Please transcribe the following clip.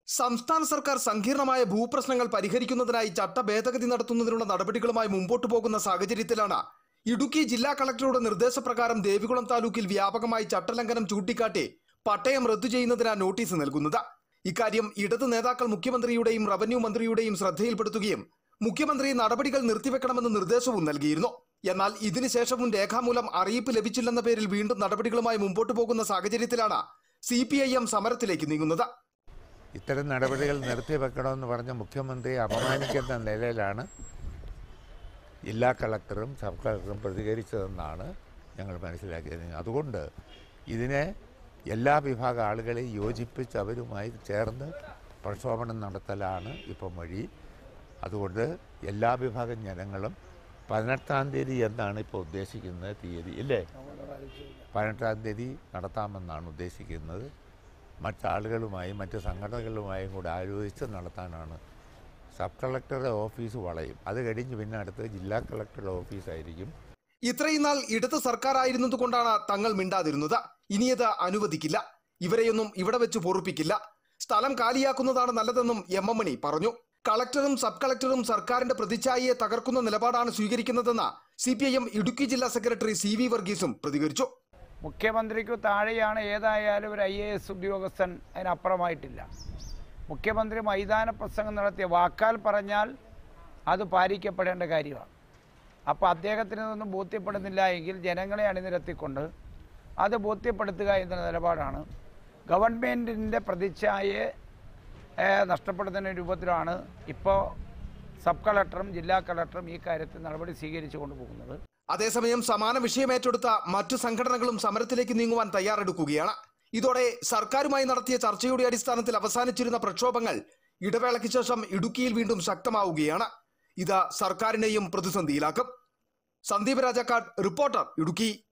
സംസ്ഥാന സർക്കാർ സങ്കീർണമായ ഭൂപ്രശ്നങ്ങൾ പരിഹരിക്കുന്നതിനായി ചട്ട ഭേദഗതി നടത്തുന്നതിനുള്ള നടപടികളുമായി മുമ്പോട്ടു പോകുന്ന സാഹചര്യത്തിലാണ് ഇടുക്കി ജില്ലാ കളക്ടറുടെ നിർദ്ദേശപ്രകാരം ദേവികുളം താലൂക്കിൽ വ്യാപകമായി ചട്ടലംഘനം ചൂണ്ടിക്കാട്ടി പട്ടയം റദ്ദു ചെയ്യുന്നതിനാ നോട്ടീസ് നൽകുന്നത് ഇക്കാര്യം ഇടത് നേതാക്കൾ മുഖ്യമന്ത്രിയുടെയും റവന്യൂ മന്ത്രിയുടെയും ശ്രദ്ധയിൽപ്പെടുത്തുകയും മുഖ്യമന്ത്രി നടപടികൾ നിർത്തിവെക്കണമെന്ന് നിർദ്ദേശവും നൽകിയിരുന്നു എന്നാൽ ഇതിനുശേഷവും രേഖാമൂലം അറിയിപ്പ് ലഭിച്ചില്ലെന്ന പേരിൽ വീണ്ടും നടപടികളുമായി മുമ്പോട്ടു പോകുന്ന സാഹചര്യത്തിലാണ് സി സമരത്തിലേക്ക് നീങ്ങുന്നത് ഇത്തരം നടപടികൾ നിർത്തിവെക്കണമെന്ന് പറഞ്ഞ മുഖ്യമന്ത്രിയെ അപമാനിക്കുന്ന നിലയിലാണ് ജില്ലാ കളക്ടറും സബ് കളക്ടറും പ്രതികരിച്ചതെന്നാണ് ഞങ്ങൾ മനസ്സിലാക്കിയത് അതുകൊണ്ട് ഇതിനെ എല്ലാ വിഭാഗം ആളുകളെയും യോജിപ്പിച്ച് അവരുമായി ചേർന്ന് പ്രക്ഷോഭണം നടത്തലാണ് ഇപ്പം വഴി അതുകൊണ്ട് എല്ലാ വിഭാഗം ജനങ്ങളും പതിനെട്ടാം തീയതി എന്നാണ് ഇപ്പോൾ ഉദ്ദേശിക്കുന്നത് തീയതി ഇല്ലേ പതിനെട്ടാം തീയതി നടത്താമെന്നാണ് ഉദ്ദേശിക്കുന്നത് മറ്റാളുകളുമായും മറ്റ് സംഘടനകളുമായും കൂടെ ആലോചിച്ച് നടത്താനാണ് സബ് കളക്ടറുടെ ഓഫീസ് വളയും അത് കഴിഞ്ഞ് പിന്നെ അടുത്ത് ജില്ലാ കളക്ടറുടെ ഓഫീസായിരിക്കും ഇത്രയും നാൾ ഇടത് സർക്കാർ ആയിരുന്നതുകൊണ്ടാണ് തങ്ങൾ മിണ്ടാതിരുന്നത് ഇനിയത് അനുവദിക്കില്ല ഇവരെയൊന്നും ഇവിടെ വെച്ച് പൊറുപ്പിക്കില്ല സ്ഥലം കാലിയാക്കുന്നതാണ് നല്ലതെന്നും എം എം മണി പറഞ്ഞു കളക്ടറും സബ് കളക്ടറും സർക്കാരിന്റെ പ്രതിച്ഛായയെ തകർക്കുന്ന നിലപാടാണ് സ്വീകരിക്കുന്നതെന്ന് C P I M Idukki ജില്ലാ സെക്രട്ടറി സി വി വർഗീസും പ്രതികരിച്ചു മുഖ്യമന്ത്രിക്ക് താഴെയാണ് ഏതായാലും ഒരു ഐ എ എസ് ഉദ്യോഗസ്ഥൻ അതിനപ്പുറമായിട്ടില്ല മുഖ്യമന്ത്രി മൈതാന പ്രസംഗം നടത്തിയ വാക്കാൽ പറഞ്ഞാൽ അത് പാലിക്കപ്പെടേണ്ട കാര്യമാണ് അപ്പോൾ അദ്ദേഹത്തിന് ഇതൊന്നും ബോധ്യപ്പെടുന്നില്ല എങ്കിൽ ജനങ്ങളെ അണിനിരത്തിക്കൊണ്ട് അത് ബോധ്യപ്പെടുത്തുക എന്ന നിലപാടാണ് ഗവൺമെൻറ്റിൻ്റെ പ്രതിച്ഛായയെ ഏഹ്, നഷ്ടപ്പെടുത്തുന്ന രൂപത്തിലാണ് ഇപ്പോൾ സബ് കളക്ടറും ജില്ലാ കളക്ടറും ഈ കാര്യത്തിൽ നടപടി സ്വീകരിച്ചു കൊണ്ടുപോകുന്നത് അതേസമയം സമാന വിഷയം ഏറ്റെടുത്ത മറ്റു സംഘടനകളും സമരത്തിലേക്ക് നീങ്ങുവാൻ തയ്യാറെടുക്കുകയാണ് ഇതോടെ സർക്കാരുമായി നടത്തിയ ചർച്ചയുടെ അടിസ്ഥാനത്തിൽ അവസാനിച്ചിരുന്ന പ്രക്ഷോഭങ്ങൾ ഇടവേളയ്ക്ക് ശേഷം ഇടുക്കിയിൽ വീണ്ടും ശക്തമാവുകയാണ് ഇത് സർക്കാരിനെയും പ്രതിസന്ധിയിലാക്കും സന്ദീപ് രാജാക്കാട് റിപ്പോർട്ടർ ഇടുക്കി